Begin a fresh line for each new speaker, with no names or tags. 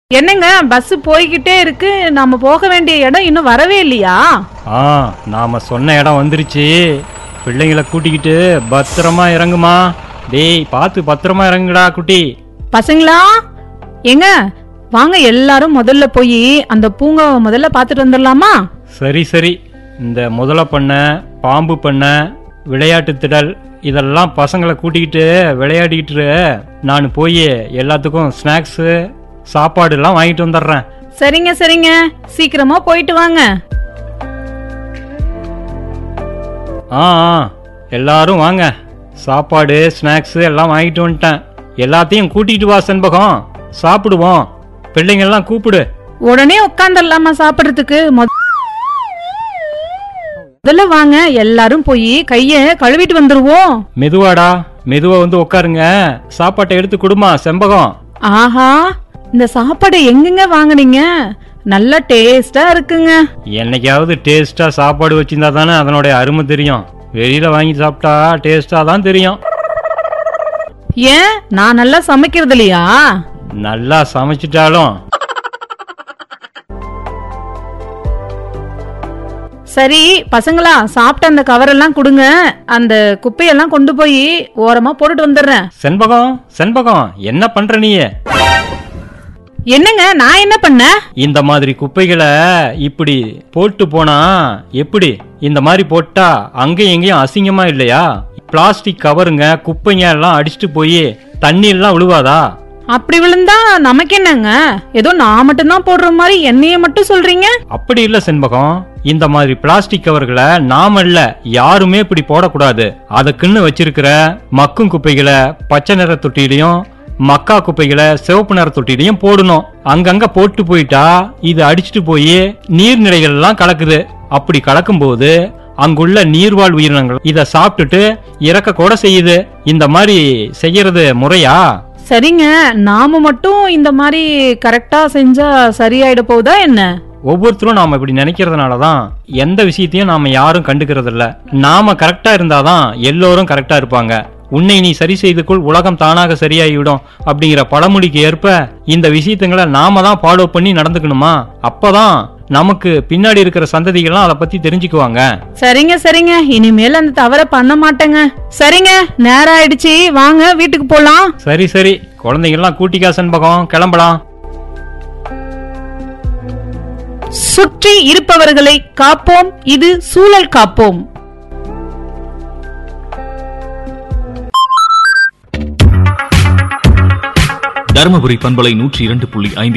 என்னங்க பஸ் போய்கிட்டே இருக்கு நாம போக வேண்டிய இடம் இன்னும் வரவே இல்லையா
ஆ நாம சொன்ன இடம் வந்துருச்சு பிள்ளைங்களை கூட்டிக்கிட்டு பத்திரமா இறங்குமா டேய் பார்த்து பத்திரமா இறங்குடா குட்டி
பசங்களா ஏங்க வாங்க எல்லாரும் முதல்ல போய் அந்த பூங்காவை முதல்ல பார்த்துட்டு வந்துடலாமா
சரி சரி இந்த முதல பண்ண பாம்பு பண்ண விளையாட்டு திடல் இதெல்லாம் பசங்களை கூட்டிக்கிட்டு விளையாடிக்கிட்டு இரு. நான் போய் எல்லாத்துக்கும் ஸ்நாக்ஸு சாப்பாடுலாம் வாங்கிட்டு வந்துடுறேன்
சரிங்க சரிங்க சீக்கிரமா போயிட்டு வாங்க
ஆ ஆ எல்லாரும் வாங்க சாப்பாடு ஸ்நாக்ஸு எல்லாம் வாங்கிட்டு வந்துட்டேன் எல்லாத்தையும் கூட்டிகிட்டு வா செண்பகம் சாப்பிடுவோம் பிள்ளைங்கெல்லாம் கூப்பிடு
உடனே உட்காந்துடலாமா சாப்பிடுறதுக்கு மொத- முதல்ல வாங்க எல்லாரும் போய் கைய கழுவிட்டு வந்துருவோம்
மெதுவாடா மெதுவா வந்து உட்காருங்க சாப்பாட்டை எடுத்து கொடுமா செம்பகம்
ஆஹா இந்த சாப்பாடு எங்கெங்க வாங்குனீங்க நல்ல டேஸ்டா இருக்குங்க
என்னைக்காவது டேஸ்டா சாப்பாடு வச்சிருந்தா தானே அதனுடைய அருமை தெரியும் வெளியில வாங்கி சாப்பிட்டா டேஸ்டா தான் தெரியும்
ஏன் நான் நல்லா சமைக்கிறது இல்லையா
நல்லா சமைச்சிட்டாலும்
சரி பசங்களா சாப்பிட்ட அந்த கவர் எல்லாம் கொடுங்க அந்த குப்பையெல்லாம் கொண்டு போய் ஓரமா போட்டுட்டு வந்துடுறேன்
செண்பகம் செண்பகம் என்ன பண்ற நீ
என்னங்க நான் என்ன பண்ணேன்
இந்த மாதிரி குப்பைகளை இப்படி போட்டு போனா எப்படி இந்த மாதிரி போட்டா அங்கேயும் எங்கேயும் அசிங்கமா இல்லையா பிளாஸ்டிக் கவருங்க குப்பைங்க எல்லாம் அடிச்சுட்டு போய் தண்ணி எல்லாம் விழுவாதா
அப்படி விழுந்தா நமக்கு என்னங்க ஏதோ நான் மட்டும்தான் போடுற மாதிரி என்னைய மட்டும் சொல்றீங்க
அப்படி இல்ல செண்பகம் இந்த மாதிரி பிளாஸ்டிக் கவர்களை நாம இல்ல யாருமே இப்படி போடக்கூடாது அதுக்குன்னு வச்சிருக்கிற மக்கும் குப்பைகளை பச்சை நிற தொட்டிலையும் மக்கா குப்பைகளை சிவப்பு நிற தொட்டிலையும் போடணும் அங்கங்க போட்டு போயிட்டா இது அடிச்சிட்டு போய் நீர்நிலைகள் எல்லாம் கலக்குது அப்படி கலக்கும்போது அங்குள்ள நீர்வாழ் உயிரினங்கள் இத சாப்பிட்டுட்டு இறக்க கூட செய்யுது இந்த மாதிரி செய்யறது முறையா
சரிங்க நாம மட்டும் இந்த மாதிரி கரெக்டா செஞ்சா சரியாயிட போகுதா என்ன
ஒவ்வொருத்தரும் நாம இப்படி நினைக்கிறதுனால தான் எந்த விஷயத்தையும் நாம யாரும் கண்டுக்கிறது இல்ல நாம கரெக்டா இருந்தாதான் எல்லோரும் கரெக்டா இருப்பாங்க உன்னை நீ சரி செய்து கொள் உலகம் தானாக சரியாகிவிடும் அப்படிங்கிற பழமொழிக்கு ஏற்ப இந்த விஷயத்துங்களை நாம தான் ஃபாலோ பண்ணி நடந்துக்கணுமா அப்பதான் நமக்கு பின்னாடி இருக்கிற சந்ததிகள்லாம் அதை பத்தி தெரிஞ்சுக்குவாங்க
சரிங்க சரிங்க இனிமேல் அந்த தவறை பண்ண மாட்டேங்க சரிங்க நேரம் ஆயிடுச்சு வாங்க வீட்டுக்கு போலாம்
சரி சரி குழந்தைங்கள்லாம் கூட்டிக்கா செண்பகம் கிளம்பலாம்
சுற்றி இருப்பவர்களை காப்போம் இது சூழல் காப்போம்
தருமபுரி பண்பலை நூற்றி இரண்டு புள்ளி ஐந்து